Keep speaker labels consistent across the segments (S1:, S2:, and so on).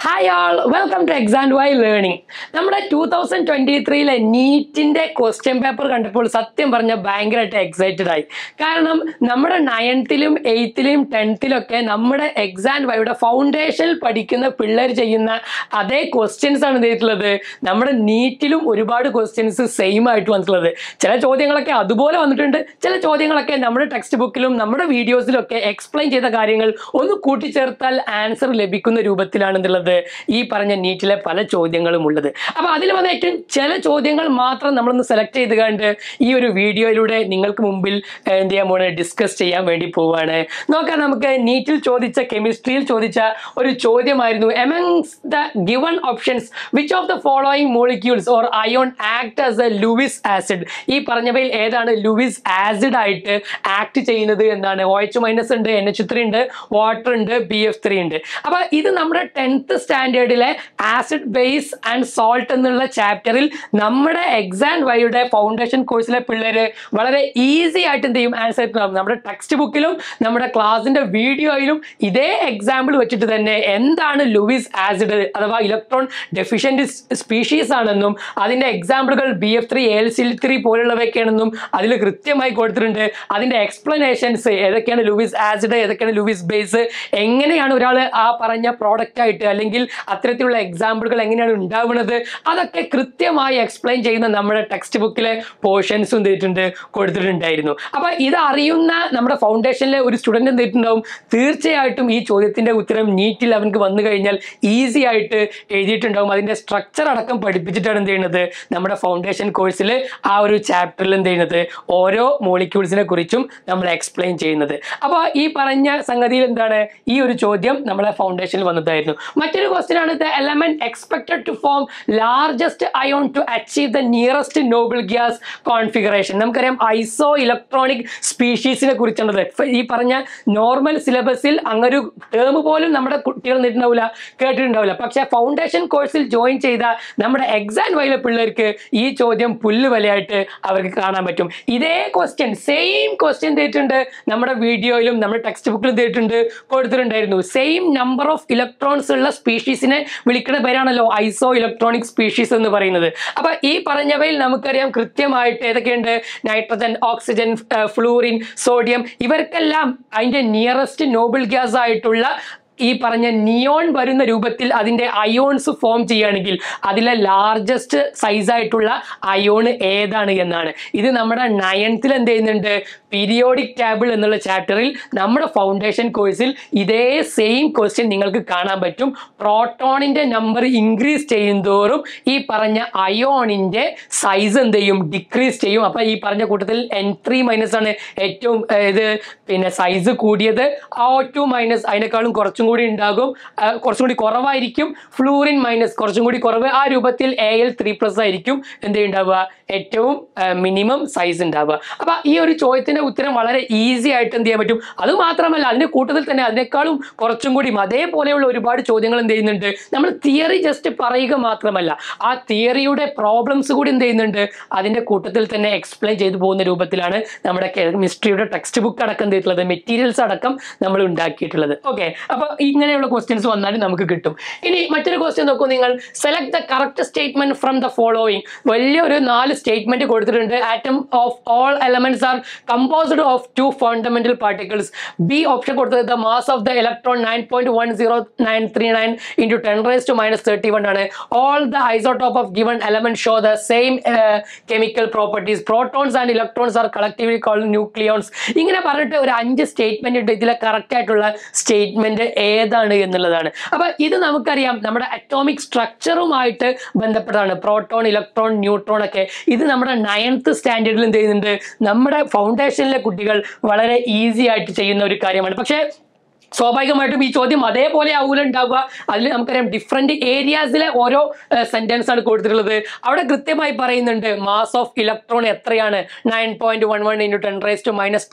S1: hi all welcome to exam Y learning നമ്മുടെ two thousand twenty ത്രീയിലെ നീറ്റിന്റെ question paper കണ്ടപ്പോൾ സത്യം പറഞ്ഞ ഭയങ്കരമായിട്ട് എക്സൈറ്റഡ് ആയി കാരണം നമ്മുടെ നയൻത്തിലും എയ്ത്തിലും ടെൻത്തിലൊക്കെ നമ്മുടെ എക്സാം വൈയുടെ ഫൗണ്ടേഷനിൽ പഠിക്കുന്ന പിള്ളേർ ചെയ്യുന്ന അതേ ക്വസ്റ്റ്യൻസ് ആണ് ചെയ്തിട്ടുള്ളത് നമ്മുടെ നീറ്റിലും ഒരുപാട് ക്വസ്റ്റ്യൻസ് സെയിം ആയിട്ട് വന്നിട്ടുള്ളത് ചില ചോദ്യങ്ങളൊക്കെ അതുപോലെ വന്നിട്ടുണ്ട് ചില ചോദ്യങ്ങളൊക്കെ നമ്മുടെ ടെക്സ്റ്റ് ബുക്കിലും നമ്മുടെ വീഡിയോസിലൊക്കെ എക്സ്പ്ലെയിൻ ചെയ്ത കാര്യങ്ങൾ ഒന്ന് കൂട്ടിച്ചേർത്താൽ ആൻസർ ലഭിക്കുന്ന രൂപത്തിലാണെന്നുള്ളത് ഈ പറഞ്ഞ നീറ്റിലെ പല ചോദ്യങ്ങളും ഉള്ളത് അപ്പൊ അതിൽ വന്ന ഏറ്റവും ചില ചോദ്യങ്ങൾ മാത്രം നമ്മളൊന്ന് സെലക്ട് ചെയ്ത് കണ്ട് ഈ ഒരു വീഡിയോയിലൂടെ നിങ്ങൾക്ക് മുമ്പിൽ ഏഹ്, എന്ത് ചെയ്യാൻ പോണേ ഡിസ്കസ് ചെയ്യാൻ വേണ്ടി പോവാണ് നോക്കാം നമുക്ക് നീറ്റിൽ ചോദിച്ച കെമിസ്ട്രിയിൽ ചോദിച്ച ഒരു ചോദ്യമായിരുന്നു amongst the given options which of the following molecules or ion act as a Lewis acid ഈ പറഞ്ഞവയിൽ ഏതാണ് ലൂവിസ് ആസിഡ് ആയിട്ട് ആക്ട് ചെയ്യുന്നത് എന്നാണ് ഒ എച്ച് മൈനസ് ഉണ്ട് എൻ എച്ച് ത്രീ ഉണ്ട് വാട്ടർ ഉണ്ട് ബി എഫ് ത്രീ ഉണ്ട് അപ്പൊ ഇത് നമ്മുടെ ടെൻത്ത് സ്റ്റാൻഡേർഡിലെ ആസിഡ് ബേസ് ആൻഡ് സോൾട്ട് എന്നുള്ള ചാപ്റ്ററിൽ നമ്മുടെ എക്സാം വൈയുടെ ഫൗണ്ടേഷൻ കോഴ്സിലെ പിള്ളേര് വളരെ ഈസി ആയിട്ട് എന്ത് ചെയ്യും ആൻസർ ഉണ്ടാവും നമ്മുടെ ടെക്സ്റ്റ് ബുക്കിലും നമ്മുടെ ക്ലാസിന്റെ വീഡിയോയിലും ഇതേ എക്സാമ്പിൾ വെച്ചിട്ട് തന്നെ എന്താണ് ലൂവിസ് ആസിഡ് അഥവാ ഇലക്ട്രോൺ ഡെഫിഷ്യന്റ് സ്പീഷീസ് ആണെന്നും അതിന്റെ എക്സാമ്പിളുകൾ B F three L C three പോലുള്ളവയൊക്കെയാണെന്നും അതിൽ കൃത്യമായി കൊടുത്തിട്ടുണ്ട് അതിന്റെ എക്സ്പ്ലനേഷൻസ് ഏതൊക്കെയാണ് ലൂവിസ് ആസിഡ് ഏതൊക്കെയാണ് ലൂവിസ് ബേസ് എങ്ങനെയാണ് ഒരാൾ ആ പറഞ്ഞ പ്രോഡക്റ്റ് ആയിട്ട് അല്ലെങ്കിൽ അത്തരത്തിലുള്ള എക്സാമ്പിളുകൾ എങ്ങനെയാണ് ഉണ്ടാവുന്നത് അതൊക്കെ കൃത്യമായി എക്സ്പ്ലെയിൻ ചെയ്യുന്ന നമ്മുടെ ടെക്സ്റ്റ് ബുക്കിലെ പോർഷൻസും എന്തിട്ടുണ്ട് കൊടുത്തിട്ടുണ്ടായിരുന്നു അപ്പൊ ഇത് അറിയുന്ന നമ്മുടെ ഫൗണ്ടേഷനിലെ ഒരു സ്റ്റുഡന്റ് എന്തിട്ടുണ്ടാവും തീർച്ചയായിട്ടും ഈ ചോദ്യത്തിന്റെ ഉത്തരം നീറ്റിൽ അവർക്ക് വന്നു കഴിഞ്ഞാൽ ഈസി ആയിട്ട് എഴുതിയിട്ടുണ്ടാവും അതിന്റെ സ്ട്രക്ചർ അടക്കം പഠിപ്പിച്ചിട്ടാണ് എന്ത് ചെയ്യുന്നത് നമ്മുടെ ഫൗണ്ടേഷൻ കോഴ്സിൽ ആ ഒരു ചാപ്റ്ററിൽ എന്ത് ചെയ്യുന്നത് ഓരോ മോളിക്യൂൾസിനെ കുറിച്ചും നമ്മൾ എക്സ്പ്ലെയിൻ ചെയ്യുന്നത് അപ്പോൾ ഈ പറഞ്ഞ സംഗതിയിൽ എന്താണ് ഈ ഒരു ചോദ്യം നമ്മളെ ഫൗണ്ടേഷനിൽ വന്നതായിരുന്നു മറ്റൊരു ക്വസ്റ്റ്യൻ ആണ് the element expected to form largest ion to achieve the nearest noble gas configuration നമുക്കറിയാം ഐസോ ഇലക്ട്രോണിക് സ്പീഷീസിനെ കുറിച്ചാണത് ഇപ്പൊ ഈ പറഞ്ഞ നോർമൽ സിലബസിൽ അങ്ങനൊരു ടേം പോലും നമ്മുടെ കുട്ടികൾ നിന്നിട്ടുണ്ടാവില്ല കേട്ടിട്ടുണ്ടാവില്ല പക്ഷെ ഫൗണ്ടേഷൻ കോഴ്സിൽ ജോയിൻ ചെയ്ത നമ്മുടെ എക്സാം വൈലെ പിള്ളേർക്ക് ഈ ചോദ്യം പുല്ല് വിലയായിട്ട് അവർക്ക് കാണാൻ പറ്റും ഇതേ ക്വസ്റ്റ്യൻ സെയിം ക്വസ്റ്റ്യൻ തേറ്റിട്ടുണ്ട് നമ്മുടെ വീഡിയോയിലും നമ്മുടെ ടെക്സ്റ്റ് ബുക്കിലും തേറ്റിട്ടുണ്ട് കൊടുത്തിട്ടുണ്ടായിരുന്നു സെയിം നമ്പർ ഓഫ് ഇലക്ട്രോൺസ് ഉള്ള സ്പീഷീസിനെ വിളിക്കുന്ന പേരാണല്ലോ ഐസോ ഇലക്ട്രോണിക് സ്പീഷീസ് എന്ന് പറയുന്നത് അപ്പൊ ഈ പറഞ്ഞവയിൽ നമുക്കറിയാം കൃത്യമായിട്ട് ഏതൊക്കെയുണ്ട് നൈട്രജൻ ഓക്സിജൻ ഫ്ലൂറിൻ സോഡിയം ഇവർക്കെല്ലാം അതിന്റെ നിയറസ്റ്റ് നോബിൾ ഗ്യാസ് ആയിട്ടുള്ള ഈ പറഞ്ഞ നിയോൺ വരുന്ന രൂപത്തിൽ അതിന്റെ അയോൺസ് ഫോം ചെയ്യുകയാണെങ്കിൽ അതിലെ ലാർജസ്റ്റ് സൈസ് ആയിട്ടുള്ള അയോൺ ഏതാണ് എന്നാണ് ഇത് നമ്മുടെ നയൻത്തിൽ എന്ത് ചെയ്യുന്നുണ്ട് പീരിയോഡിക് ടേബിൾ എന്നുള്ള ചാപ്റ്ററിൽ നമ്മുടെ ഫൗണ്ടേഷൻ കോഴ്സിൽ ഇതേ സെയിം ക്വസ്റ്റ്യൻ നിങ്ങൾക്ക് കാണാൻ പറ്റും പ്രോട്ടോണിന്റെ നമ്പർ ഇൻക്രീസ് ചെയ്യുന്തോറും ഈ പറഞ്ഞ അയോണിന്റെ സൈസ് എന്ത് ചെയ്യും ഡിക്രീസ് ചെയ്യും അപ്പൊ ഈ പറഞ്ഞ കൂട്ടത്തിൽ എൻ ത്രീ മൈനസ് ആണ് ഏറ്റവും ഏർ, ഇത് പിന്നെ സൈസ് കൂടിയത് ആ ടു മൈനസ് അതിനേക്കാളും കുറച്ചും കൂടി ഉണ്ടാകും ആ, കുറച്ചും കൂടി കുറവായിരിക്കും ഫ്ലൂറിൻ മൈനസ് കുറച്ചും കൂടി കുറവ് ആ രൂപത്തിൽ എ എൽ ത്രീ പ്ലസ് ആയിരിക്കും എന്ത് ഉണ്ടാവുക ഏറ്റവും മിനിമം സൈസ് ഉണ്ടാവുക അപ്പൊ ഈ ഒരു ചോദ്യത്തിന്റെ ഉത്തരം വളരെ ഈസി ആയിട്ട് എന്ത് ചെയ്യാൻ പറ്റും അത് മാത്രമല്ല അതിന്റെ കൂട്ടത്തിൽ തന്നെ അതിനേക്കാളും കുറച്ചും കൂടി അതേപോലെയുള്ള ഒരുപാട് ചോദ്യങ്ങൾ എന്ത് ചെയ്യുന്നുണ്ട് നമ്മൾ തിയറി ജസ്റ്റ് പറയുക മാത്രമല്ല ആ തിയറിയുടെ പ്രോബ്ലംസ് കൂടി എന്ത് ചെയ്യുന്നുണ്ട് അതിന്റെ കൂട്ടത്തിൽ തന്നെ എക്സ്പ്ലെയിൻ ചെയ്തു പോകുന്ന രൂപത്തിലാണ് നമ്മുടെ കെമിസ്ട്രിയുടെ ടെക്സ്റ്റ് ബുക്ക് അടക്കം എന്ത് ചെയ്തിട്ടുള്ളത് മെറ്റീരിയൽസ് അടക്കം നമ്മൾ ഉണ്ടാക്കിയിട്ടുള്ളത് ഓക്കെ അപ്പൊ ഇങ്ങനെയുള്ള ക്വസ്റ്റ്യൻസ് വന്നാലും നമുക്ക് കിട്ടും ഇനി മറ്റൊരു ക്വസ്റ്റ്യൻ നോക്കൂ നിങ്ങൾ select the correct statement from the following വലിയൊരു നാല് സ്റ്റേറ്റ്മെന്റ് കൊടുത്തിട്ടുണ്ട് atom of all elements are composed of two fundamental particles B option കൊടുത്തത് the mass of the electron nine point one zero nine three nine into ten raise to minus thirty one ആണ് all the isotope of given element show the same chemical properties protons and electrons are collectively called nucleons ഇങ്ങനെ പറഞ്ഞിട്ട് ഒരു അഞ്ച് statement ഉണ്ട് ഇതിലെ correct ആയിട്ടുള്ള statement ഏതാണ് എന്നുള്ളതാണ് അപ്പൊ ഇത് നമുക്കറിയാം നമ്മുടെ അറ്റോമിക് സ്ട്രക്ചറുമായിട്ട് ബന്ധപ്പെട്ടതാണ് പ്രോട്ടോൺ ഇലക്ട്രോൺ ന്യൂട്രോൺ ഒക്കെ ഇത് നമ്മുടെ നയൻത്ത് സ്റ്റാൻഡേർഡിൽ എന്ത് ചെയ്യുന്നുണ്ട് നമ്മുടെ ഫൗണ്ടേഷനിലെ കുട്ടികൾ വളരെ ഈസി ആയിട്ട് ചെയ്യുന്ന ഒരു കാര്യമാണ് പക്ഷേ സ്വാഭാവികമായിട്ടും ഈ ചോദ്യം അതേപോലെ ആവൂല ഉണ്ടാവുക അതിൽ നമുക്കറിയാം ഡിഫറെന്റ് ഏരിയാസിലെ ഓരോ സെന്റൻസ് ആണ് കൊടുത്തിട്ടുള്ളത് അവിടെ കൃത്യമായി പറയുന്നുണ്ട് മാസ് ഓഫ് ഇലക്ട്രോൺ എത്രയാണ് nine point one one into ten raise to minus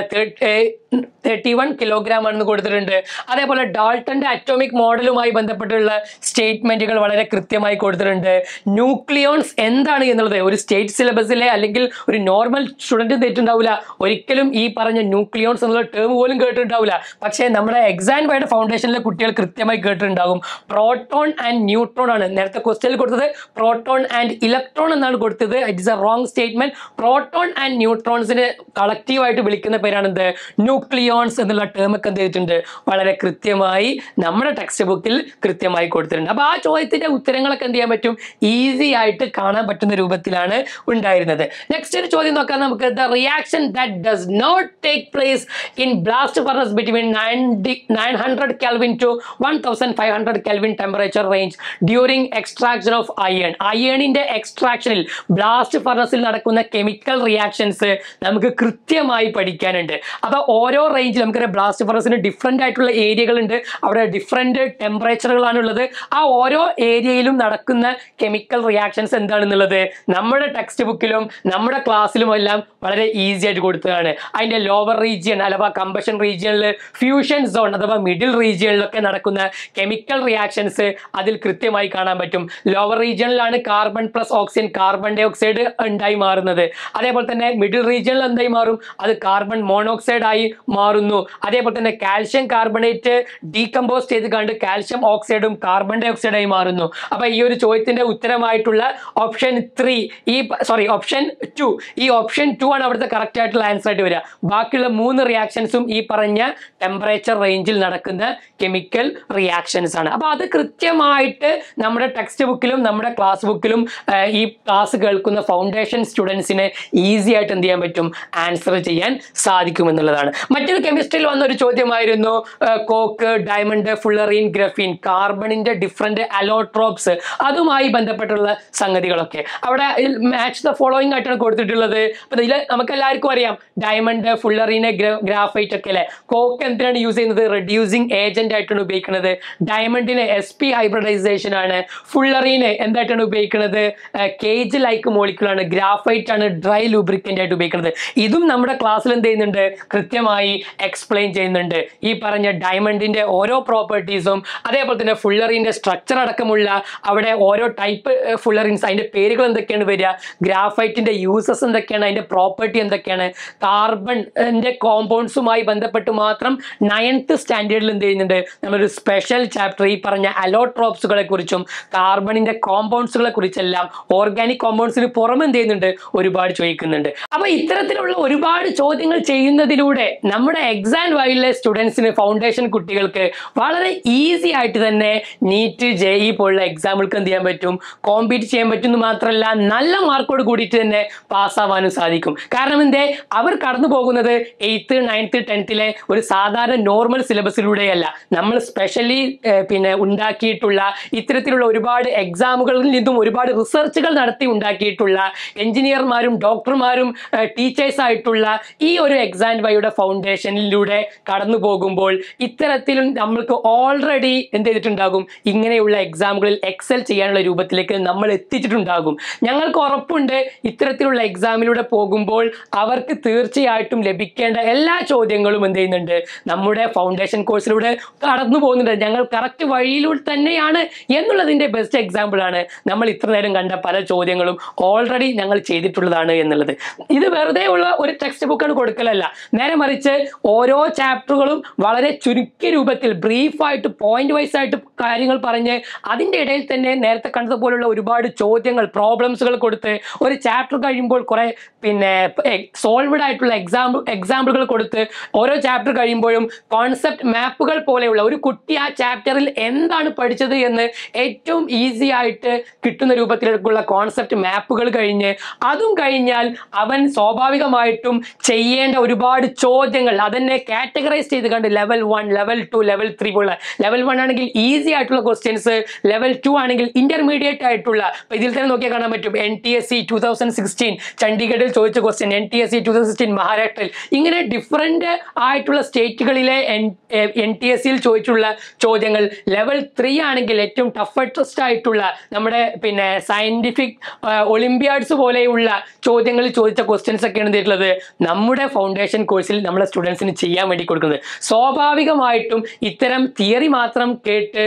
S1: thirty one kilogram ആണെന്ന് കൊടുത്തിട്ടുണ്ട് അതേപോലെ ഡാൾട്ടന്റെ അറ്റോമിക് മോഡലുമായി ബന്ധപ്പെട്ടുള്ള സ്റ്റേറ്റ്മെന്റുകൾ വളരെ കൃത്യമായി കൊടുത്തിട്ടുണ്ട് ന്യൂക്ലിയോൺസ് എന്താണ് എന്നുള്ളത് ഒരു സ്റ്റേറ്റ് സിലബസിലെ അല്ലെങ്കിൽ ഒരു നോർമൽ സ്റ്റുഡന്റ് തെറ്റുണ്ടാവില്ല ഒരിക്കലും ഈ പറഞ്ഞ ന്യൂക്ലിയോൺസ് എന്നുള്ള ടേം പോലും കേട്ടിട്ടുണ്ടാവില്ല പക്ഷേ നമ്മൾ നമ്മുടെ എക്സാം വൈഡ് ഫൗണ്ടേഷനിലെ കുട്ടികൾ കൃത്യമായി കേട്ടിട്ടുണ്ടാകും പ്രോട്ടോൺ ആൻഡ് ന്യൂട്രോൺ ആണ് നേരത്തെ ക്വസ്റ്റ്യനിൽ കൊടുത്തത് പ്രോട്ടോൺ ആൻഡ് ഇലക്ട്രോൺ എന്നാണ് കൊടുത്തത് it is a wrong statement proton and ന്യൂട്രോൺസിനെ കളക്റ്റീവായിട്ട് വിളിക്കുന്ന പേരാണ് എന്ത് ന്യൂക്ലിയോൺസ് എന്നുള്ള ടേം ഒക്കെ എന്ത് ചെയ്തിട്ടുണ്ട് വളരെ കൃത്യമായി നമ്മുടെ ടെക്സ്റ്റ് ബുക്കിൽ കൃത്യമായി കൊടുത്തിട്ടുണ്ട് അപ്പൊ ആ ചോദ്യത്തിന്റെ ഉത്തരങ്ങളൊക്കെ എന്ത് ചെയ്യാൻ പറ്റും ഈസി ആയിട്ട് കാണാൻ പറ്റുന്ന രൂപത്തിലാണ് ഉണ്ടായിരുന്നത് നെക്സ്റ്റ് ഒരു ചോദ്യം നോക്കാം നമുക്ക് the reaction that does not take place in blast furnace between nine hundred kelvin to one thousand five hundred kelvin temperature range during extraction of iron അയേണിന്റെ എക്സ്ട്രാക്ഷനിൽ ബ്ലാസ്റ്റ് ഫർണസിൽ നടക്കുന്ന കെമിക്കൽ റിയാക്ഷൻസ് നമുക്ക് കൃത്യമായി പഠിക്കാനുണ്ട് അപ്പൊ ഓരോ റേഞ്ചിൽ നമുക്കറിയാം ബ്ലാസ്റ്റ് ഫർണസിന് ഡിഫറെന്റ് ആയിട്ടുള്ള ഏരിയകൾ ഉണ്ട് അവിടെ ഡിഫറെന്റ് ടെമ്പറേച്ചറുകളാണ് ഉള്ളത് ആ ഓരോ ഏരിയയിലും നടക്കുന്ന കെമിക്കൽ റിയാക്ഷൻസ് എന്താണെന്നുള്ളത് നമ്മുടെ ടെക്സ്റ്റ് ബുക്കിലും നമ്മുടെ ക്ലാസ്സിലും എല്ലാം വളരെ ഈസി ആയിട്ട് കൊടുത്തതാണ് അതിന്റെ ലോവർ റീജിയൻ അഥവാ കമ്പഷൻ റീജിയനിൽ ഫ്യൂഷൻ സോൺ അഥവാ മിഡിൽ റീജിയനിലൊക്കെ നടക്കുന്ന കെമിക്കൽ റിയാക്ഷൻസ് അതിൽ കൃത്യമായി കാണാൻ പറ്റും ലോവർ റീജിയനിലാണ് carbon plus oxygen carbon dioxide ഉണ്ടായി മാറുന്നത് അതേപോലെ തന്നെ മിഡിൽ റീജിയനിൽ എന്തായി മാറും അത് കാർബൺ മോണോക്സൈഡ് ആയി മാറുന്നു അതേപോലെ തന്നെ കാൽഷ്യം കാർബണേറ്റ് ഡീകമ്പോസ് ചെയ്ത് കണ്ട് കാൽഷ്യം ഓക്സൈഡും കാർബൺ ഡൈ ഓക്സൈഡായി മാറുന്നു അപ്പൊ ഈ ഒരു ചോദ്യത്തിന്റെ ഉത്തരമായിട്ടുള്ള ഓപ്ഷൻ ത്രീ ഈ സോറി ഓപ്ഷൻ ടു ഈ ഓപ്ഷൻ ടു ആണ് അവിടുത്തെ കറക്റ്റ് ആയിട്ടുള്ള ആൻസർ ആയിട്ട് വരിക ബാക്കിയുള്ള മൂന്ന് റിയാക്ഷൻസും ഈ പറഞ്ഞ ടെമ്പറേച്ചർ റേഞ്ചിൽ നടക്കുന്ന കെമിക്കൽ റിയാക്ഷൻസ് ആണ് അപ്പൊ അത് കൃത്യമായിട്ട് നമ്മുടെ ടെക്സ്റ്റ് ബുക്കിലും നമ്മുടെ ക്ലാസ് ബുക്കിലും ഈ ക്ലാസ് കേൾക്കുന്ന ഫൗണ്ടേഷൻ സ്റ്റുഡൻസിന് ഈസി ആയിട്ട് എന്ത് ചെയ്യാൻ പറ്റും ആൻസർ ചെയ്യാൻ സാധിക്കും എന്നുള്ളതാണ് മറ്റൊരു കെമിസ്ട്രിയിൽ വന്ന ഒരു ചോദ്യമായിരുന്നു കോക്ക് ഡയമണ്ട് ഫുള്ളറീൻ ഗ്രഫീൻ കാർബണിന്റെ ഡിഫറെന്റ് അലോട്രോപ്സ് അതുമായി ബന്ധപ്പെട്ടുള്ള സംഗതികളൊക്കെ അവിടെ മാച്ച് ദ ഫോളോയിങ് ആയിട്ടാണ് കൊടുത്തിട്ടുള്ളത് അപ്പൊ ഇതിൽ നമുക്ക് എല്ലാവർക്കും അറിയാം ഡയമണ്ട് ഫുള്ളറീന് ഗ്രാഫൈറ്റ് ഒക്കെ അല്ലെ കോക്ക് എന്തിനാണ് യൂസ് ചെയ്യുന്നത് റെഡ്യൂസിങ് ഏജന്റ് ആയിട്ടാണ് ഉപയോഗിക്കുന്നത് ഡയമണ്ടിന് എസ് പി ഹൈബ്രിഡൈസേഷൻ ആണ് ഫുള്ളറീന് എന്തായിട്ടാണ് ഉപയോഗിക്കുന്നത് കേജ് ലൈക്ക് മോളിക്കുളാണ് ഗ്രാഫൈറ്റ് ആണ് ഡ്രൈ ലൂബ്രിക്കൻ്റ് ആയിട്ട് ഉപയോഗിക്കുന്നത് ഇതും നമ്മുടെ ക്ലാസ്സിൽ എന്ത് ചെയ്യുന്നുണ്ട് കൃത്യമായി എക്സ്പ്ലെയിൻ ചെയ്യുന്നുണ്ട് ഈ പറഞ്ഞ ഡയമണ്ടിന്റെ ഓരോ പ്രോപ്പർട്ടീസും അതേപോലെ തന്നെ ഫുള്ളറിന്റെ സ്ട്രക്ചർ അടക്കമുള്ള അവിടെ ഓരോ ടൈപ്പ് ഫുള്ളറിൻസ് അതിന്റെ പേരുകൾ എന്തൊക്കെയാണ് വരിക ഗ്രാഫൈറ്റിന്റെ യൂസസ് എന്തൊക്കെയാണ് അതിന്റെ പ്രോപ്പർട്ടി എന്തൊക്കെയാണ് കാർബണിന്റെ കോമ്പൗണ്ട്സുമായി ബന്ധപ്പെട്ട് മാത്രം നയൻത്ത് സ്റ്റാൻഡേർഡിൽ എന്ത് ചെയ്യുന്നുണ്ട് നമ്മളൊരു സ്പെഷ്യൽ ചാപ്റ്റർ ഈ പറഞ്ഞ അലോട്രോപ്സുകളെ കുറിച്ചും കാർബണിന്റെ കോമ്പൗണ്ട്സുകളെ കുറിച്ചെല്ലാം ഓർഗാനിക് കോമ്പൗണ്ട്സിന് പുറമെ എന്ത് ചെയ്യുന്നുണ്ട് ഒരുപാട് ചോദിക്കുന്നുണ്ട് അപ്പൊ ഇത്തരത്തിലുള്ള ഒരുപാട് ചോദ്യങ്ങൾ ചെയ്യുന്നതിലൂടെ നമ്മുടെ എക്സാം വൈഡിലെ സ്റ്റുഡൻസിന് ഫൗണ്ടേഷൻ കുട്ടികൾക്ക് വളരെ ഈസി ആയിട്ട് തന്നെ നീറ്റ് ജെ ഇ പോലുള്ള എക്സാമുകൾക്ക് എന്ത് ചെയ്യാൻ പറ്റും കോമ്പീറ്റ് ചെയ്യാൻ പറ്റും എന്ന് മാത്രമല്ല നല്ല മാർക്കോട് കൂടിയിട്ട് തന്നെ പാസ്സാവാനും സാധിക്കും കാരണം എന്തേ അവർ കടന്നു പോകുന്നത് എയ്ത്ത് നയൻത്ത് ടെൻത്തിലെ ഒരു സാധാരണ നോർമൽ സിലബസിലൂടെയല്ല നമ്മൾ സ്പെഷ്യലി പിന്നെ ഉണ്ടാക്കിയിട്ടുള്ള ഇത്തരത്തിലുള്ള ഒരുപാട് എക്സാമുകളിൽ നിന്നും ഒരുപാട് റിസർച്ചുകൾ നടത്തി ഉണ്ടാക്കിയിട്ടുള്ള എഞ്ചിനീയർമാരും ഡോക്ടർമാരും ടീച്ചേഴ്സ് ആയിട്ടുള്ള ഈ ഒരു എക്സാം വൈയുടെ ഫൗണ്ടേഷനിലൂടെ കടന്നു പോകുമ്പോൾ ഇത്തരത്തിലും നമ്മൾക്ക് ഓൾറെഡി എന്ത് ചെയ്തിട്ടുണ്ടാകും ഇങ്ങനെയുള്ള എക്സാമുകളിൽ എക്സൽ ചെയ്യാനുള്ള രൂപത്തിലേക്ക് നമ്മൾ എത്തിച്ചിട്ടുണ്ടാകും ഞങ്ങൾക്ക് ഉറപ്പുണ്ട് ഇത്തരത്തിലുള്ള എക്സാമിലൂടെ പോകുമ്പോൾ അവർക്ക് തീർച്ചയായിട്ടും ലഭിക്കേണ്ട എല്ലാ ചോദ്യങ്ങളും എന്ത് ചെയ്യുന്നുണ്ട് നമ്മുടെ ഫൗണ്ടേഷൻ കോഴ്സിലൂടെ കടന്നു പോകുന്നുണ്ട് ഞങ്ങൾ കറക്റ്റ് വഴിയിലൂടെ തന്നെയാണ് എന്നുള്ളതിന്റെ ബെസ്റ്റ് എക്സാമ്പിൾ ആണ് നമ്മൾ ഇത്ര നേരം കണ്ട പല ചോദ്യങ്ങളും ഓൾറെഡി ഞങ്ങൾ ചെയ്തിട്ടുള്ളതാണ് എന്നുള്ളത് ഇത് വെറുതെ ഉള്ള ഒരു ടെക്സ്റ്റ് ബുക്കാണ് കൊടുക്കലല്ല നേരെ മറിച്ച് ഓരോ ചാപ്റ്ററുകളും വളരെ ചുരുക്കിയ രൂപത്തിൽ ബ്രീഫായിട്ട് പോയിന്റ് വൈസ് ആയിട്ട് കാര്യങ്ങൾ പറഞ്ഞ് അതിൻ്റെ ഇടയിൽ തന്നെ നേരത്തെ കണ്ടതുപോലുള്ള ഒരുപാട് ചോദ്യങ്ങൾ പ്രോബ്ലംസുകൾ കൊടുത്ത് ഒരു ചാപ്റ്റർ കഴിയുമ്പോൾ കുറെ പിന്നെ സോൾവഡ് ആയിട്ടുള്ള എക്സാമ്പിൾ എക്സാമ്പിളുകൾ കൊടുത്ത് ഓരോ ചാപ്റ്റർ കഴിയുമ്പോഴും കോൺസെപ്റ്റ് മാപ്പുകൾ പോലെയുള്ള ഒരു കുട്ടി ആ ചാപ്റ്ററിൽ എന്താണ് പഠിച്ചത് എന്ന് ഏറ്റവും ഈസി ആയിട്ട് കിട്ടുന്ന രൂപത്തിലുള്ള കോൺസെപ്റ്റ് മാപ്പുകൾ കഴിഞ്ഞ് അതും കഴിഞ്ഞാൽ അവൻ സ്വാഭാവികമായിട്ടും ചെയ്യേണ്ട ഒരുപാട് ചോദ്യങ്ങൾ അതെന്നെ കാറ്റഗറൈസ് ചെയ്ത് കണ്ട് level one level two level three പോലുള്ള ലെവൽ വൺ ആണെങ്കിൽ ഈസി ആയിട്ടുള്ള ക്വസ്റ്റ്യൻസ് ലെവൽ ടു ആണെങ്കിൽ ഇന്റർമീഡിയറ്റ് ആയിട്ടുള്ള ഇപ്പൊ ഇതിൽ തന്നെ നോക്കിയാൽ കാണാൻ പറ്റും N T S C two thousand sixteen ചണ്ഡീഗഡിൽ ചോദിച്ച question N T S C two thousand sixteen മഹാരാഷ്ട്രയിൽ ഇങ്ങനെ ഡിഫറെന്റ് ആയിട്ടുള്ള സ്റ്റേറ്റുകളിലെ എൻ ടി എസ് സിയിൽ ചോദിച്ചുള്ള ചോദ്യങ്ങൾ ലെവൽ ത്രീ ആണെങ്കിൽ ഏറ്റവും ടഫസ്റ്റ് ആയിട്ടുള്ള നമ്മുടെ പിന്നെ സയന്റിഫിക് ഒളിമ്പിയാഡ്സ് പോലെയുള്ള ചോദ്യങ്ങളിൽ ചോദിച്ച ക്വസ്റ്റ്യൻസ് ഒക്കെയാണ് എന്തിട്ടുള്ളത് നമ്മുടെ ഫൗണ്ടേഷൻ കോഴ്സിൽ നമ്മളെ സ്റ്റുഡൻസിന് ചെയ്യാൻ വേണ്ടി കൊടുക്കുന്നത് സ്വാഭാവികമായിട്ടും ഇത്തരം തിയറി മാത്രം കേട്ട്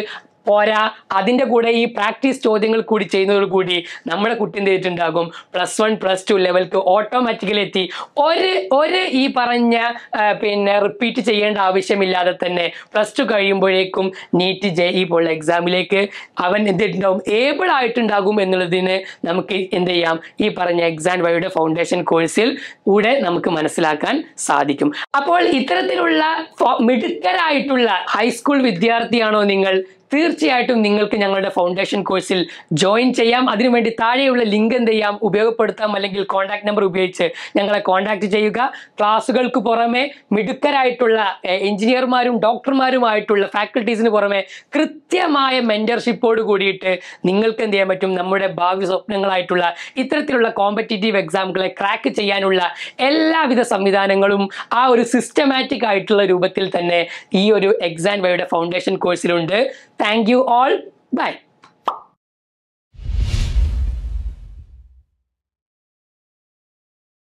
S1: പോരാ അതിൻ്റെ കൂടെ ഈ പ്രാക്ടീസ് ചോദ്യങ്ങൾ കൂടി ചെയ്യുന്നതോട് കൂടി നമ്മുടെ കുട്ടി എന്ത് ചെയ്തിട്ടുണ്ടാകും പ്ലസ് വൺ പ്ലസ് ടു ലെവൽക്ക് ഓട്ടോമാറ്റിക്കലി എത്തി ഒരു ഒരു ഈ പറഞ്ഞ ആ, പിന്നെ റിപ്പീറ്റ് ചെയ്യേണ്ട ആവശ്യമില്ലാതെ തന്നെ പ്ലസ് ടു കഴിയുമ്പോഴേക്കും നീറ്റ് ജെ ഇ പോലുള്ള എക്സാമിലേക്ക് അവൻ എന്തിട്ടുണ്ടാവും ഏബിൾ ആയിട്ടുണ്ടാകും എന്നുള്ളതിന് നമുക്ക് എന്ത് ചെയ്യാം ഈ പറഞ്ഞ എക്സാം വൈയുടെ ഫൗണ്ടേഷൻ കോഴ്സിൽ കൂടെ നമുക്ക് മനസ്സിലാക്കാൻ സാധിക്കും അപ്പോൾ ഇത്തരത്തിലുള്ള ഫോ- മിടുക്കരായിട്ടുള്ള ഹൈസ്കൂൾ വിദ്യാർത്ഥിയാണോ നിങ്ങൾ തീർച്ചയായിട്ടും നിങ്ങൾക്ക് ഞങ്ങളുടെ ഫൗണ്ടേഷൻ കോഴ്സിൽ ജോയിൻ ചെയ്യാം അതിനുവേണ്ടി താഴെയുള്ള ലിങ്ക് എന്ത് ചെയ്യാം ഉപയോഗപ്പെടുത്താം അല്ലെങ്കിൽ കോൺടാക്ട് നമ്പർ ഉപയോഗിച്ച് ഞങ്ങളെ കോൺടാക്ട് ചെയ്യുക ക്ലാസ്സുകൾക്ക് പുറമെ മിടുക്കരായിട്ടുള്ള എ- എഞ്ചിനീയർമാരും ഡോക്ടർമാരുമായിട്ടുള്ള ഫാക്കൽറ്റീസിന് പുറമെ കൃത്യമായ മെന്റർഷിപ്പോട് കൂടിയിട്ട് നിങ്ങൾക്ക് എന്ത് ചെയ്യാൻ പറ്റും നമ്മുടെ ഭാവി സ്വപ്നങ്ങളായിട്ടുള്ള ഇത്തരത്തിലുള്ള കോമ്പറ്റേറ്റീവ് എക്സാമുകളെ ക്രാക്ക് ചെയ്യാനുള്ള എല്ലാവിധ സംവിധാനങ്ങളും ആ ഒരു സിസ്റ്റമാറ്റിക് ആയിട്ടുള്ള രൂപത്തിൽ തന്നെ ഈ ഒരു എക്സാം വയുടെ ഫൗണ്ടേഷൻ കോഴ്സിലുണ്ട് താങ്ക് യു ഓൾ ബൈ